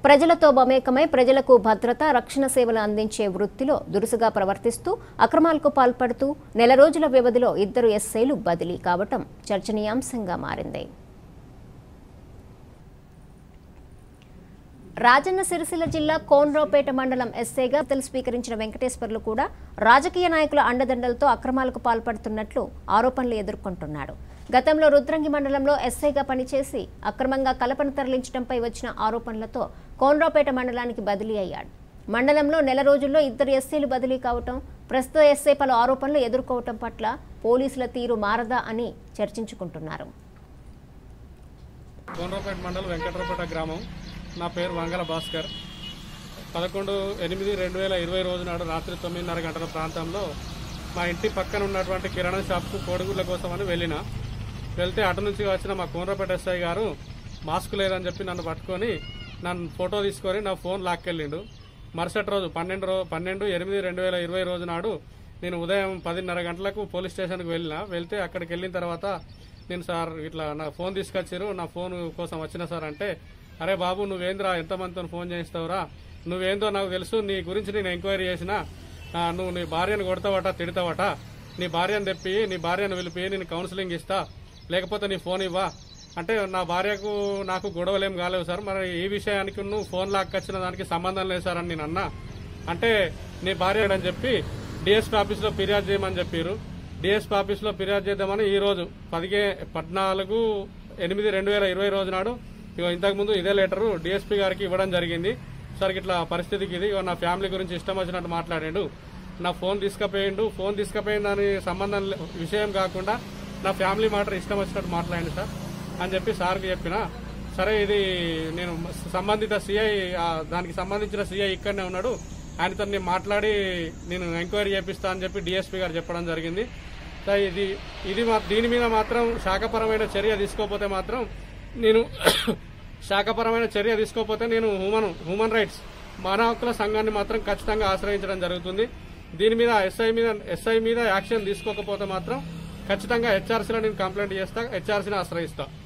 ప్రజలతో మమేకమై ప్రజలకు భద్రత రక్షణ సేవలు అందించే వృత్తిలో దురుసుగా ప్రవర్తిస్తూ అక్రమాలకు పాల్పడుతూ నెల రోజుల వ్యవధిలో ఇద్దరు ఎస్ఐలు బదిలీ కావటం చర్చనీయాంశంగా మారింది రాజన్న సిరిసిల్ల జిల్లా కోన్రావుపేట మండలం ఎస్ఐగా తెలు స్వీకరించిన వెంకటేశ్వర్లు కూడా రాజకీయ నాయకుల అండదండలతో అక్రమాలకు పాల్పడుతున్నట్లు ఆరోపణలు ఎదుర్కొంటున్నాడు గతంలో రుద్రంగి మండలంలో ఎస్ఐగా పనిచేసి అక్రమంగా కలపను తరలించడంపై వచ్చిన ఆరోపణలతో కోన్రావుపేట మండలానికి బదిలీ అయ్యాడు మండలంలో నెల రోజుల్లో ఇద్దరు ఎస్సీలు బదిలీ కావటం ప్రస్తుత ఎస్ఐ పలు ఆరోపణలు ఎదుర్కోవటం పట్ల పోలీసుల తీరు మారదా అని చర్చించుకుంటున్నారు కోనరాపేట మండలం వెంకటరాపేట గ్రామం నా పేరు వంగల భాస్కర్ పదకొండు ఎనిమిది రెండు వేల ఇరవై రోజు నాడు రాత్రి తొమ్మిదిన్నర గంటల ప్రాంతంలో మా ఇంటి పక్కన ఉన్నటువంటి కిరాణా షాప్కు కోడిగుడ్ల కోసమని వెళ్ళిన వెళ్తే అటు నుంచి వచ్చిన మా కోనరాపేట ఎస్ఐ గారు మాస్క్ లేదని చెప్పి నన్ను పట్టుకొని నన్ను ఫోటో తీసుకొని నా ఫోన్ లాక్కెళ్ళిండు మరుసటి రోజు పన్నెండు రో పన్నెండు ఎనిమిది రెండు వేల ఇరవై రోజు నాడు నేను ఉదయం పదిన్నర గంటలకు పోలీస్ స్టేషన్కి వెళ్ళిన వెళ్తే అక్కడికి వెళ్ళిన తర్వాత నేను సార్ ఇట్లా నా ఫోన్ తీసుకొచ్చారు నా ఫోన్ కోసం వచ్చిన సార్ అంటే అరే బాబు నువ్వేంద్రా ఎంతమందితో ఫోన్ చేయిస్తావురా నువ్వేందో నాకు తెలుసు నీ గురించి నేను ఎంక్వైరీ చేసిన ఆ, నువ్వు నీ భార్యను కొడతావట తిడతావట నీ భార్యను తెప్పి నీ భార్యను పిలిపి నేను కౌన్సిలింగ్ ఇస్తా లేకపోతే నీ ఫోన్ ఇవ్వా అంటే నా భార్యకు నాకు గొడవలేం కాలేవు సార్ మరి ఈ విషయానికి నువ్వు ఫోన్ లాక్కొచ్చిన దానికి సంబంధం లేదు సార్ అని నేను అన్నా అంటే నీ భార్య అని చెప్పి డిఎస్పీ ఆఫీస్లో ఫిర్యాదు చేయమని చెప్పారు డిఎస్పీ ఆఫీస్లో ఫిర్యాదు చేద్దామని ఈ రోజు పదిహే పద్నాలుగు ఎనిమిది రెండు వేల ఇరవై రోజు నాడు ఇగో ఇంతకుముందు ఇదే లెటరు డిఎస్పీ గారికి ఇవ్వడం జరిగింది సార్ ఇట్లా పరిస్థితికి ఇది ఇగో నా ఫ్యామిలీ గురించి ఇష్టం వచ్చినట్టు మాట్లాడాడు నా ఫోన్ తీసుకుపోయిండు ఫోన్ తీసుకుపోయిన దాని సంబంధం లే- విషయం కాకుండా నా ఫ్యామిలీ మాట ఇష్టం వచ్చినట్టు మాట్లాడండి సార్ అని చెప్పి సార్కి చెప్పిన సరే ఇది నేను సంబంధిత సిఐ దానికి సంబంధించిన సిఐ ఇక్కడనే ఉన్నాడు ఆయనతో నేను మాట్లాడి నేను ఎంక్వైరీ చేపిస్తా అని చెప్పి డిఎస్పీ గారు చెప్పడం జరిగింది సో ఇది ఇది మా దీని మీద మాత్రం శాఖపరమైన చర్య తీసుకోకపోతే మాత్రం నేను శాఖపరమైన చర్య తీసుకోకపోతే నేను హ్యూమన్ హ్యూమన్ రైట్స్ మానవ హక్కుల సంఘాన్ని మాత్రం ఖచ్చితంగా ఆశ్రయించడం జరుగుతుంది దీని మీద ఎస్ఐ మీద ఎస్ఐ మీద యాక్షన్ తీసుకోకపోతే మాత్రం ఖచ్చితంగా హెచ్ఆర్సీలో నేను కంప్లైంట్ చేస్తా హెచ్ఆర్సీని ఆశ్రయిస్తా